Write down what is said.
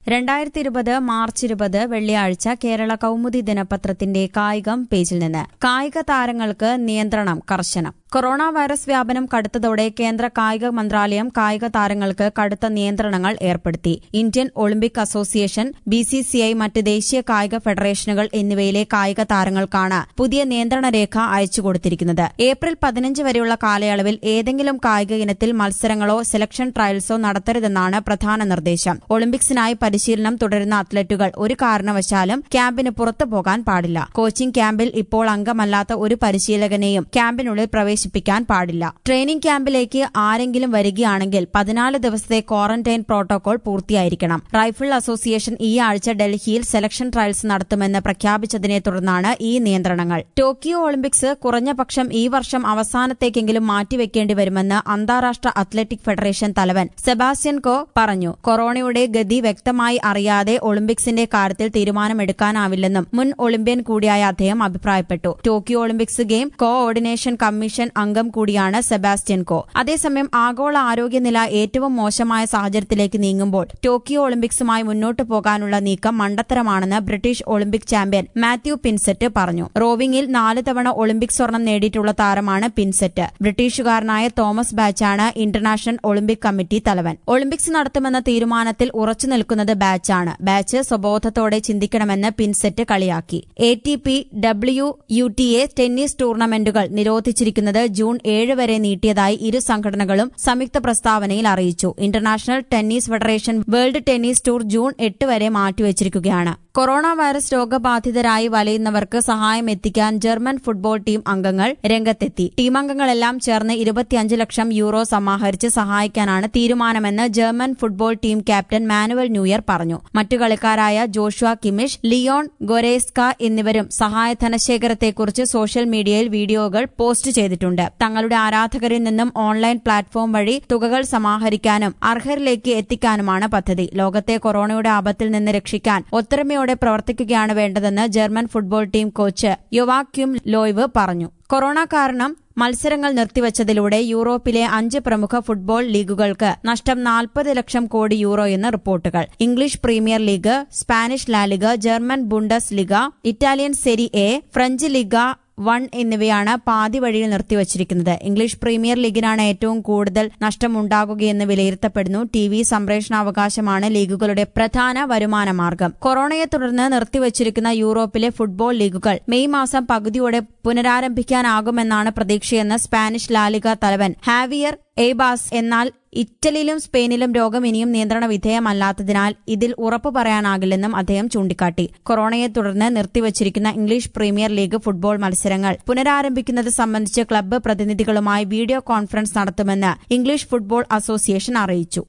രണ്ടായിരത്തി ഇരുപത് മാർച്ച് ഇരുപത് വെള്ളിയാഴ്ച കേരള കൗമുദി ദിനപത്രത്തിന്റെ കായികം പേജിൽ നിന്ന് കായിക താരങ്ങൾക്ക് നിയന്ത്രണം കർശനം കൊറോണ വൈറസ് വ്യാപനം കടുത്തതോടെ കേന്ദ്ര കായിക മന്ത്രാലയം കായിക താരങ്ങൾക്ക് കടുത്ത നിയന്ത്രണങ്ങൾ ഏർപ്പെടുത്തി ഇന്ത്യൻ ഒളിമ്പിക് അസോസിയേഷൻ ബിസിസിഐ മറ്റ് ദേശീയ കായിക ഫെഡറേഷനുകൾ എന്നിവയിലെ കായിക താരങ്ങൾക്കാണ് പുതിയ നിയന്ത്രണ രേഖ അയച്ചുകൊടുത്തിരിക്കുന്നത് ഏപ്രിൽ പതിനഞ്ച് വരെയുള്ള കാലയളവിൽ ഏതെങ്കിലും കായിക ഇനത്തിൽ മത്സരങ്ങളോ സെലക്ഷൻ ട്രയൽസോ നടത്തരുതെന്നാണ് പ്രധാന നിർദ്ദേശം ഒളിമ്പിക്സിനായി പരിശീലനം തുടരുന്ന അത്ലറ്റുകൾ ഒരു കാരണവശാലും ക്യാമ്പിന് പുറത്തു പോകാൻ പാടില്ല കോച്ചിംഗ് ക്യാമ്പിൽ ഇപ്പോൾ അംഗമല്ലാത്ത ഒരു പരിശീലകനെയും ക്യാമ്പിനുള്ളിൽ പ്രവേശിപ്പിക്കാൻ പാടില്ല ട്രെയിനിംഗ് ക്യാമ്പിലേക്ക് ആരെങ്കിലും വരികയാണെങ്കിൽ പതിനാല് ദിവസത്തെ ക്വാറന്റൈൻ പ്രോട്ടോകോൾ പൂർത്തിയായിരിക്കണം റൈഫിൾ അസോസിയേഷൻ ഈ ആഴ്ച ഡൽഹിയിൽ സെലക്ഷൻ ട്രയൽസ് നടത്തുമെന്ന് പ്രഖ്യാപിച്ചതിനെ തുടർന്നാണ് ഈ നിയന്ത്രണങ്ങൾ ടോക്കിയോ ഒളിമ്പിക്സ് കുറഞ്ഞ പക്ഷം ഈ വർഷം അവസാനത്തേക്കെങ്കിലും മാറ്റിവെക്കേണ്ടി വരുമെന്ന് അന്താരാഷ്ട്ര അത്ലറ്റിക് ഫെഡറേഷൻ തലവൻ സെബാസ്റ്റ്യൻ കോ പറഞ്ഞു കൊറോണയുടെ ഗതി വ്യക്തമായി അറിയാതെ ഒളിമ്പിക്സിന്റെ കാര്യത്തിൽ തീരുമാനമെടുക്കാനാവില്ലെന്നും മുൻ ഒളിമ്പ്യൻ കൂടിയായ അദ്ദേഹം അഭിപ്രായപ്പെട്ടു Tokyo Olympics game coordination commission അംഗം കൂടിയാണ് സെബാസ്റ്റ്യൻ കോ അതേസമയം ആഗോള ആരോഗ്യനില ഏറ്റവും മോശമായ സാഹചര്യത്തിലേക്ക് നീങ്ങുമ്പോൾ ടോക്കിയോ ഒളിമ്പിക്സുമായി മുന്നോട്ടു പോകാനുള്ള നീക്കം മണ്ടത്തരമാണെന്ന് British Olympic champion Matthew Pinsent പറഞ്ഞു റോവിംഗിൽ നാല് തവണ ഒളിമ്പിക് സ്വർണം നേടിയിട്ടുള്ള താരമാണ് പിൻസെറ്റ് ബ്രിട്ടീഷുകാരനായ തോമസ് ബാച്ചാണ് ഇന്റർനാഷണൽ ഒളിമ്പിക് കമ്മിറ്റി തലവൻ ഒളിമ്പിക്സ് നടത്തുമെന്ന തീരുമാനത്തിൽ ഉറച്ചു നിൽക്കുന്നത് ബാച്ചാണ് ബാച്ച് സ്വബോധത്തോടെ ചിന്തിക്കണമെന്ന് പിൻസെറ്റ് കളിയാക്കി A T P W U T A tennis tournaments നിരോധിച്ചിരിക്കുന്നത് ജൂൺ ഏഴ് വരെ നീട്ടിയതായി ഇരു സംഘടനകളും സംയുക്ത പ്രസ്താവനയിൽ അറിയിച്ചു International Tennis Federation World Tennis Tour June എട്ട് വരെ മാറ്റിവച്ചിരിക്കുകയാണ് കൊറോണ വൈറസ് രോഗബാധിതരായി വലയുന്നവർക്ക് സഹായം എത്തിക്കാൻ ജർമ്മൻ ഫുട്ബോൾ ടീം അംഗങ്ങൾ രംഗത്തെത്തി ടീമംഗങ്ങളെല്ലാം ചേർന്ന് ഇരുപത്തിയഞ്ച് ലക്ഷം യൂറോ സമാഹരിച്ച് സഹായിക്കാനാണ് തീരുമാനമെന്ന് German football team captain Manuel Neuer പറഞ്ഞു മറ്റു കളിക്കാരായ ജോഷുവ കിമിഷ് ലിയോൺ ഗൊരേസ്ക എന്നിവരും സഹായധനശേഖരത്തെക്കുറിച്ച് സോഷ്യൽ മീഡിയയിൽ വീഡിയോകൾ പോസ്റ്റ് ചെയ്തിട്ടുണ്ട് തങ്ങളുടെ ആരാധകരിൽ നിന്നും ഓൺലൈൻ പ്ലാറ്റ്ഫോം വഴി തുകകൾ സമാഹരിക്കാനും അർഹരിലേക്ക് എത്തിക്കാനുമാണ് പദ്ധതി ലോകത്തെ കൊറോണയുടെ ആപത്തിൽ നിന്ന് രക്ഷിക്കാൻ ഒത്തൊരുമയോടെ പ്രവർത്തിക്കുകയാണ് വേണ്ടതെന്ന് ജർമ്മൻ ഫുട്ബോൾ ടീം കോച്ച് യുവാക്യും ലോയ്വ് പറഞ്ഞു കൊറോണ കാരണം മത്സരങ്ങൾ നിർത്തിവച്ചതിലൂടെ യൂറോപ്പിലെ അഞ്ച് പ്രമുഖ ഫുട്ബോൾ ലീഗുകൾക്ക് നഷ്ടം നാൽപ്പത് ലക്ഷം കോടി യൂറോയെന്ന് റിപ്പോർട്ടുകൾ English Premier League Spanish La Liga German Bundesliga Italian Serie A French Ligue one എന്നിവയാണ് പാതി വഴിയിൽ നിർത്തിവച്ചിരിക്കുന്നത് ഇംഗ്ലീഷ് പ്രീമിയർ ലീഗിനാണ് ഏറ്റവും കൂടുതൽ നഷ്ടമുണ്ടാകുകയെന്ന് വിലയിരുത്തപ്പെടുന്നു ടി വി സംപ്രേഷണാവകാശമാണ് ലീഗുകളുടെ പ്രധാന വരുമാന മാർഗം കൊറോണയെ തുടർന്ന് നിർത്തിവച്ചിരിക്കുന്ന യൂറോപ്പിലെ ഫുട്ബോൾ ലീഗുകൾ മെയ് മാസം പകുതിയോടെ പുനരാരംഭിക്കാനാകുമെന്നാണ് പ്രതീക്ഷയെന്ന് സ്പാനിഷ് ലാലിക തലവൻ ഹാവിയർ എയ്ബാസ് എന്നാൽ ഇറ്റലിയിലും സ്പെയിനിലും രോഗം ഇനിയും നിയന്ത്രണ വിധേയമല്ലാത്തതിനാൽ ഇതിൽ ഉറപ്പു പറയാനാകില്ലെന്നും അദ്ദേഹം ചൂണ്ടിക്കാട്ടി കൊറോണയെ തുടർന്ന് നിർത്തിവച്ചിരിക്കുന്ന ഇംഗ്ലീഷ് പ്രീമിയർ ലീഗ് ഫുട്ബോൾ മത്സരങ്ങൾ പുനരാരംഭിക്കുന്നത് സംബന്ധിച്ച് ക്ലബ്ബ് പ്രതിനിധികളുമായി വീഡിയോ കോൺഫറൻസ് നടത്തുമെന്ന് ഇംഗ്ലീഷ് ഫുട്ബോൾ അസോസിയേഷൻ അറിയിച്ചു